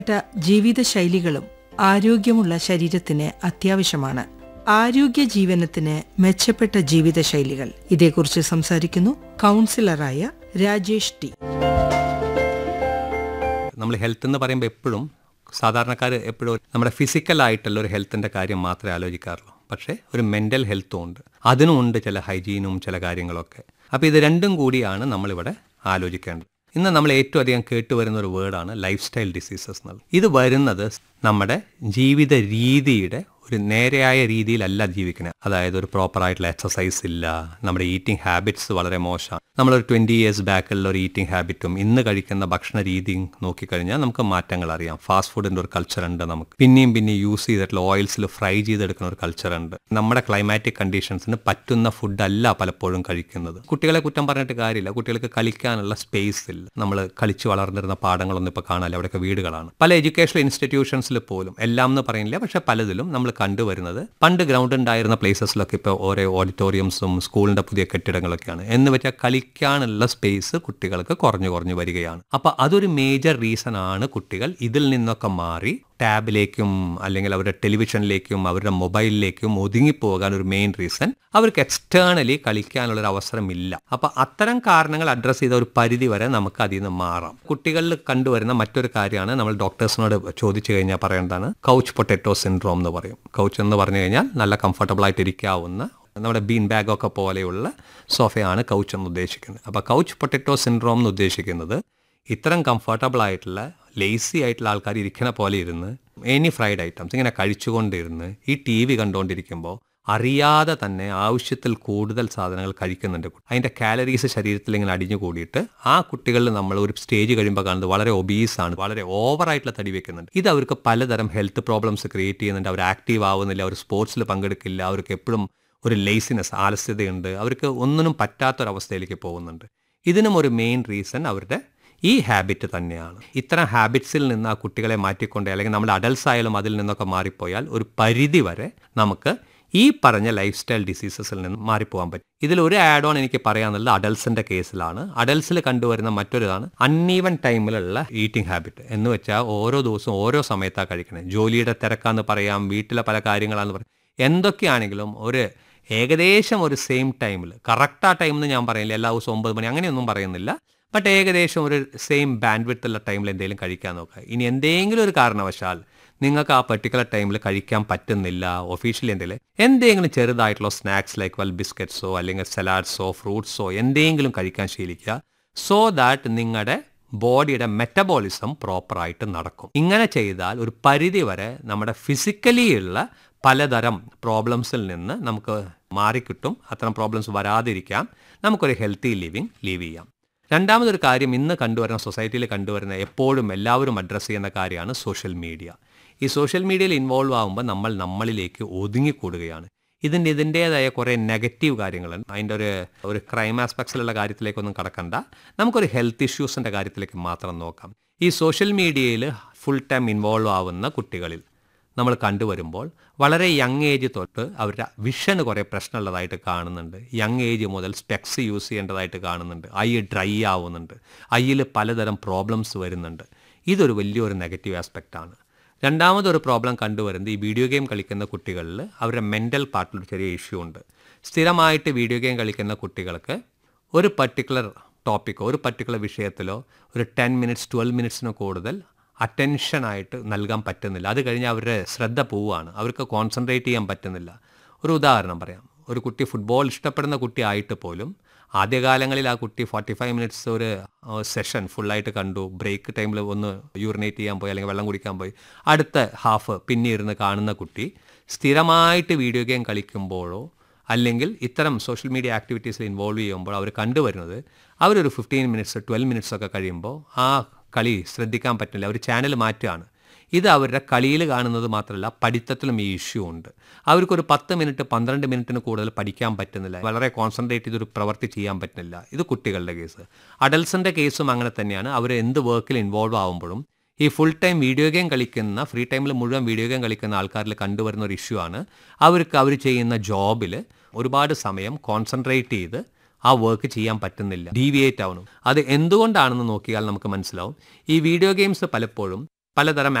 ജീവിതശൈലികളും ആരോഗ്യമുള്ള ശരീരത്തിന് അത്യാവശ്യമാണ് ആരോഗ്യ ജീവനത്തിന് മെച്ചപ്പെട്ട ജീവിതശൈലികൾ ഇതേക്കുറിച്ച് സംസാരിക്കുന്നു കൗൺസിലറായ രാജേഷ് ടി നമ്മൾ ഹെൽത്ത് എന്ന് പറയുമ്പോൾ എപ്പോഴും സാധാരണക്കാർ എപ്പോഴും നമ്മുടെ ഫിസിക്കലായിട്ടുള്ള ഒരു ഹെൽത്തിൻ്റെ കാര്യം മാത്രമേ ആലോചിക്കാറുള്ളൂ പക്ഷേ ഒരു മെൻ്റൽ ഹെൽത്തും ഉണ്ട് അതിനും ഉണ്ട് ചില ഹൈജീനും ചില കാര്യങ്ങളൊക്കെ അപ്പോൾ ഇത് രണ്ടും കൂടിയാണ് നമ്മളിവിടെ ആലോചിക്കേണ്ടത് ഇന്ന് നമ്മൾ ഏറ്റവും അധികം കേട്ടുവരുന്ന ഒരു വേർഡാണ് ലൈഫ് സ്റ്റൈൽ ഡിസീസസ് എന്നുള്ളത് ഇത് വരുന്നത് നമ്മുടെ ജീവിത രീതിയുടെ ഒരു നേരെയായ രീതിയിലല്ല ജീവിക്കുന്നത് അതായത് ഒരു പ്രോപ്പർ ആയിട്ടുള്ള എക്സസൈസ് ഇല്ല നമ്മുടെ ഈറ്റിംഗ് ഹാബിറ്റ്സ് വളരെ മോശമാണ് നമ്മളൊരു ട്വൻറ്റി ഇയേഴ്സ് ബാക്കിലുള്ള ഒരു ഈറ്റിംഗ് ഹാബിറ്റും ഇന്ന് കഴിക്കുന്ന ഭക്ഷണ രീതിയും നോക്കിക്കഴിഞ്ഞാൽ നമുക്ക് മാറ്റങ്ങൾ അറിയാം ഫാസ്റ്റ് ഫുഡിൻ്റെ ഒരു കൾച്ചർ ഉണ്ട് നമുക്ക് പിന്നെയും പിന്നെയും യൂസ് ചെയ്തിട്ടുള്ള ഓയിൽസിൽ ഫ്രൈ ചെയ്തെടുക്കുന്ന ഒരു കൾച്ചർ ഉണ്ട് നമ്മുടെ ക്ലൈമാറ്റിക് കണ്ടീഷൻസിന് പറ്റുന്ന ഫുഡല്ല പലപ്പോഴും കഴിക്കുന്നത് കുട്ടികളെ കുറ്റം പറഞ്ഞിട്ട് കാര്യമില്ല കുട്ടികൾക്ക് കളിക്കാനുള്ള സ്പേസ് ഇല്ല നമ്മൾ കളിച്ച് വളർന്നിരുന്ന പാഠങ്ങളൊന്നും ഇപ്പോൾ കാണാനില്ല അവിടെയൊക്കെ വീടുകളാണ് പല എഡ്യൂക്കേഷണൽ ഇൻസ്റ്റിറ്റ്യൂഷൻസിൽ പോലും എല്ലാം എന്ന് പറയുന്നില്ല പക്ഷെ പലതിലും നമ്മൾ കണ്ടുവരുന്നത് പണ്ട് ഗ്രൗണ്ട് ഉണ്ടായിരുന്ന പ്ലേസസിലൊക്കെ ഇപ്പോൾ ഓരോ ഓഡിറ്റോറിയംസും സ്കൂളിൻ്റെ പുതിയ കെട്ടിടങ്ങളൊക്കെയാണ് എന്ന് വെച്ചാൽ കളിക്കാനുള്ള സ്പേസ് കുട്ടികൾക്ക് കുറഞ്ഞു കുറഞ്ഞു വരികയാണ് അപ്പോൾ അതൊരു മേജർ റീസൺ ആണ് കുട്ടികൾ ഇതിൽ നിന്നൊക്കെ മാറി ടാബിലേക്കും അല്ലെങ്കിൽ അവരുടെ ടെലിവിഷനിലേക്കും അവരുടെ മൊബൈലിലേക്കും ഒതുങ്ങിപ്പോകാൻ ഒരു മെയിൻ റീസൺ അവർക്ക് എക്സ്റ്റേണലി കളിക്കാനുള്ള ഒരു അവസരമില്ല അപ്പൊ അത്തരം കാരണങ്ങൾ അഡ്രസ്സ് ചെയ്ത ഒരു പരിധി വരെ നമുക്ക് അതിൽ നിന്ന് മാറാം കുട്ടികളിൽ കണ്ടുവരുന്ന മറ്റൊരു കാര്യമാണ് നമ്മൾ ഡോക്ടേഴ്സിനോട് ചോദിച്ചു കഴിഞ്ഞാൽ പറയേണ്ടതാണ് കൗച്ച് പൊട്ടറ്റോ സിൻഡ്രോം എന്ന് പറയും കൗച്ച് എന്ന് പറഞ്ഞു കഴിഞ്ഞാൽ നല്ല കംഫർട്ടബിൾ ആയിട്ട് ഇരിക്കാവുന്ന നമ്മുടെ ബീൻ ബാഗൊക്കെ പോലെയുള്ള സോഫയാണ് കൗച്ച് എന്ന് ഉദ്ദേശിക്കുന്നത് അപ്പോൾ കൗച്ച് പൊട്ടറ്റോ സിൻഡ്രോം എന്ന് ഉദ്ദേശിക്കുന്നത് ഇത്തരം കംഫർട്ടബിൾ ആയിട്ടുള്ള ലേസി ആയിട്ടുള്ള ആൾക്കാർ ഇരിക്കുന്ന പോലെ ഇരുന്ന് എനി ഫ്രൈഡ് ഐറ്റംസ് ഇങ്ങനെ കഴിച്ചുകൊണ്ടിരുന്ന് ഈ ടി വി കണ്ടുകൊണ്ടിരിക്കുമ്പോൾ അറിയാതെ തന്നെ ആവശ്യത്തിൽ കൂടുതൽ സാധനങ്ങൾ കഴിക്കുന്നുണ്ട് അതിൻ്റെ കാലറീസ് ശരീരത്തിൽ ഇങ്ങനെ അടിഞ്ഞു കൂടിയിട്ട് ആ കുട്ടികളിൽ നമ്മൾ ഒരു സ്റ്റേജ് കഴിയുമ്പോൾ കാണുന്നത് വളരെ ഒബീസ് ആണ് വളരെ ഓവറായിട്ടുള്ള തടി വെക്കുന്നുണ്ട് ഇത് അവർക്ക് പലതരം ഹെൽത്ത് പ്രോബ്ലംസ് ക്രിയേറ്റ് ചെയ്യുന്നുണ്ട് അവർ ആക്റ്റീവ് ആവുന്നില്ല അവർ സ്പോർട്സിൽ പങ്കെടുക്കില്ല അവർക്ക് എപ്പോഴും ഒരു ലേസിനെസ് ആലസ്യതയുണ്ട് അവർക്ക് ഒന്നിനും പറ്റാത്തൊരവസ്ഥയിലേക്ക് പോകുന്നുണ്ട് ഇതിനും ഒരു മെയിൻ റീസൺ അവരുടെ ഈ ഹാബിറ്റ് തന്നെയാണ് ഇത്തരം ഹാബിറ്റ്സിൽ നിന്ന് ആ കുട്ടികളെ മാറ്റിക്കൊണ്ട് അല്ലെങ്കിൽ നമ്മൾ അഡൽസ് ആയാലും അതിൽ നിന്നൊക്കെ മാറിപ്പോയാൽ ഒരു പരിധി വരെ നമുക്ക് ഈ പറഞ്ഞ ലൈഫ് സ്റ്റൈൽ ഡിസീസസിൽ നിന്ന് മാറിപ്പോകാൻ പറ്റും ഇതിൽ ഒരു ആഡ് ഓൺ എനിക്ക് പറയാനുള്ളത് അഡൽസിന്റെ കേസിലാണ് അഡൽസിൽ കണ്ടുവരുന്ന മറ്റൊരിതാണ് അൺഈവൻ ടൈമിലുള്ള ഈറ്റിംഗ് ഹാബിറ്റ് എന്ന് വെച്ചാൽ ഓരോ ദിവസവും ഓരോ സമയത്താണ് കഴിക്കുന്നത് ജോലിയുടെ തിരക്കാന്ന് പറയാം വീട്ടിലെ പല കാര്യങ്ങളാന്ന് പറയാം എന്തൊക്കെയാണെങ്കിലും ഒരു ഏകദേശം ഒരു സെയിം ടൈമിൽ കറക്റ്റ് ആ ടൈം എന്ന് ഞാൻ പറയില്ല എല്ലാ ദിവസവും ഒമ്പത് മണി അങ്ങനെയൊന്നും പറയുന്നില്ല ബട്ട് ഏകദേശം ഒരു സെയിം ബാൻഡ് വിത്തുള്ള ടൈമിൽ എന്തെങ്കിലും കഴിക്കാൻ നോക്കുക ഇനി എന്തെങ്കിലും ഒരു കാരണവശാൽ നിങ്ങൾക്ക് ആ പെർട്ടിക്കുലർ ടൈമിൽ കഴിക്കാൻ പറ്റുന്നില്ല ഒഫീഷ്യലി എന്തെങ്കിലും എന്തെങ്കിലും ചെറുതായിട്ടുള്ള സ്നാക്സ് ലൈക്ക് വെൽ ബിസ്ക്കറ്റ്സോ അല്ലെങ്കിൽ സലാഡ്സോ ഫ്രൂട്ട്സോ എന്തെങ്കിലും കഴിക്കാൻ ശീലിക്കുക സോ ദാറ്റ് നിങ്ങളുടെ ബോഡിയുടെ മെറ്റബോളിസം പ്രോപ്പറായിട്ട് നടക്കും ഇങ്ങനെ ചെയ്താൽ ഒരു പരിധി വരെ നമ്മുടെ ഫിസിക്കലി ഉള്ള പലതരം പ്രോബ്ലംസിൽ നിന്ന് നമുക്ക് മാറിക്കിട്ടും അത്തരം പ്രോബ്ലംസ് വരാതിരിക്കാം നമുക്കൊരു ഹെൽത്തി ലിവിങ് ലീവ് ചെയ്യാം രണ്ടാമതൊരു കാര്യം ഇന്ന് കണ്ടുവരുന്ന സൊസൈറ്റിയിൽ കണ്ടുവരുന്ന എപ്പോഴും എല്ലാവരും അഡ്രസ്സ് ചെയ്യുന്ന കാര്യമാണ് സോഷ്യൽ മീഡിയ ഈ സോഷ്യൽ മീഡിയയിൽ ഇൻവോൾവ് ആകുമ്പോൾ നമ്മൾ നമ്മളിലേക്ക് ഒതുങ്ങിക്കൂടുകയാണ് ഇതിൻ്റെ ഇതിൻ്റേതായ കുറേ നെഗറ്റീവ് കാര്യങ്ങളുണ്ട് അതിൻ്റെ ഒരു ഒരു ക്രൈം ആസ്പെക്ട്സിലുള്ള കാര്യത്തിലേക്കൊന്നും കടക്കണ്ട നമുക്കൊരു ഹെൽത്ത് ഇഷ്യൂസിൻ്റെ കാര്യത്തിലേക്ക് മാത്രം നോക്കാം ഈ സോഷ്യൽ മീഡിയയിൽ ഫുൾ ടൈം ഇൻവോൾവ് ആവുന്ന കുട്ടികളിൽ നമ്മൾ കണ്ടുവരുമ്പോൾ വളരെ യങ് ഏജ് തൊട്ട് അവരുടെ വിഷന് കുറേ പ്രശ്നമുള്ളതായിട്ട് കാണുന്നുണ്ട് യങ് ഏജ് മുതൽ സ്പെക്സ് യൂസ് ചെയ്യേണ്ടതായിട്ട് കാണുന്നുണ്ട് ഐ ഡ്രൈ ആവുന്നുണ്ട് ഐയിൽ പലതരം പ്രോബ്ലംസ് വരുന്നുണ്ട് ഇതൊരു വലിയൊരു നെഗറ്റീവ് ആസ്പെക്റ്റാണ് രണ്ടാമതൊരു പ്രോബ്ലം കണ്ടുവരുന്നത് ഈ വീഡിയോ ഗെയിം കളിക്കുന്ന കുട്ടികളിൽ അവരുടെ മെൻ്റൽ പാർട്ടിലൊരു ചെറിയ ഇഷ്യൂ ഉണ്ട് സ്ഥിരമായിട്ട് വീഡിയോ ഗെയിം കളിക്കുന്ന കുട്ടികൾക്ക് ഒരു പർട്ടിക്കുലർ ടോപ്പിക്കോ ഒരു പർട്ടിക്കുലർ വിഷയത്തിലോ ഒരു ടെൻ മിനിറ്റ്സ് ട്വൽവ് മിനിറ്റ്സിനോ കൂടുതൽ അറ്റൻഷനായിട്ട് നൽകാൻ പറ്റുന്നില്ല അത് കഴിഞ്ഞ് അവരുടെ ശ്രദ്ധ പോവുകയാണ് അവർക്ക് കോൺസെൻട്രേറ്റ് ചെയ്യാൻ പറ്റുന്നില്ല ഒരു ഉദാഹരണം പറയാം ഒരു കുട്ടി ഫുട്ബോൾ ഇഷ്ടപ്പെടുന്ന കുട്ടി ആയിട്ട് പോലും ആദ്യകാലങ്ങളിൽ ആ കുട്ടി ഫോർട്ടി ഫൈവ് മിനിറ്റ്സ് ഒരു സെഷൻ ഫുള്ളായിട്ട് കണ്ടു ബ്രേക്ക് ടൈമിൽ ഒന്ന് യൂറിനേറ്റ് ചെയ്യാൻ പോയി അല്ലെങ്കിൽ വെള്ളം കുടിക്കാൻ പോയി അടുത്ത ഹാഫ് പിന്നെ ഇരുന്ന് കാണുന്ന കുട്ടി സ്ഥിരമായിട്ട് വീഡിയോ ഗെയിം കളിക്കുമ്പോഴോ അല്ലെങ്കിൽ ഇത്തരം സോഷ്യൽ മീഡിയ ആക്ടിവിറ്റീസിൽ ഇൻവോൾവ് ചെയ്യുമ്പോൾ അവർ കണ്ടുവരുന്നത് അവരൊരു ഫിഫ്റ്റീൻ മിനിറ്റ്സ് ട്വൽവ് മിനിറ്റ്സ് ഒക്കെ കഴിയുമ്പോൾ ആ കളി ശ്രദ്ധിക്കാൻ പറ്റില്ല അവർ ചാനൽ മാറ്റുകയാണ് ഇത് അവരുടെ കളിയിൽ കാണുന്നത് മാത്രമല്ല പഠിത്തത്തിലും ഈ ഇഷ്യൂ ഉണ്ട് അവർക്കൊരു പത്ത് മിനിറ്റ് പന്ത്രണ്ട് മിനിറ്റിന് കൂടുതൽ പഠിക്കാൻ പറ്റുന്നില്ല വളരെ കോൺസെൻട്രേറ്റ് ചെയ്തൊരു പ്രവൃത്തി ചെയ്യാൻ പറ്റുന്നില്ല ഇത് കുട്ടികളുടെ കേസ് അഡൽസിൻ്റെ കേസും അങ്ങനെ തന്നെയാണ് അവർ എന്ത് വർക്കിൽ ഇൻവോൾവ് ആകുമ്പോഴും ഈ ഫുൾ ടൈം വീഡിയോ ഗെയിം കളിക്കുന്ന ഫ്രീ ടൈമിൽ മുഴുവൻ വീഡിയോ ഗെയിം കളിക്കുന്ന ആൾക്കാരിൽ കണ്ടുവരുന്ന ഒരു ഇഷ്യൂ ആണ് അവർക്ക് അവർ ചെയ്യുന്ന ജോബിൽ ഒരുപാട് സമയം കോൺസെൻട്രേറ്റ് ചെയ്ത് ആ വർക്ക് ചെയ്യാൻ പറ്റുന്നില്ല ഡീവിയേറ്റ് ആവണം അത് എന്തുകൊണ്ടാണെന്ന് നോക്കിയാൽ നമുക്ക് മനസ്സിലാവും ഈ വീഡിയോ ഗെയിംസ് പലപ്പോഴും പലതരം